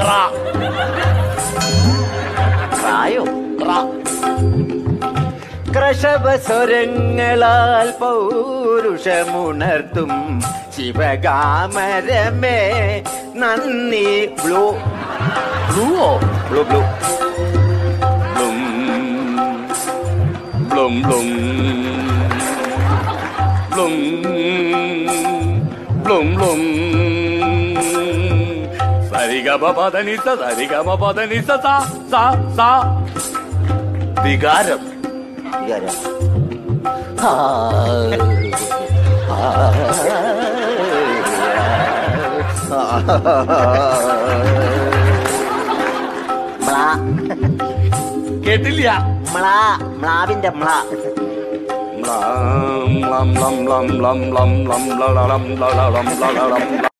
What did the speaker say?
ക്ര പ്രായോ ക്ര കൃഷഭസ്വരങ്ങളാൽ പൗരുഷമുണർത്തും ശിവകാമരമേ നന്ദി ബ്ലൂ ബ്ലൂവോ ബ്ലൂ ബ്ലൂ ബ്ലും ബ്ലും ബ്ലും ബ്ലും ബ്ലും സരിഗമ പദനിസ സരിഗമ പദനിസ സ സ സ വികാരം വികാരം. മ്ലാ കേട്ടില്ല മ്ലാ മ്ലാവിന്റെ മ്ലാ ളം ളം ളം ളം ളം ളം ളം ളം ളം ളം ളം ളം ളം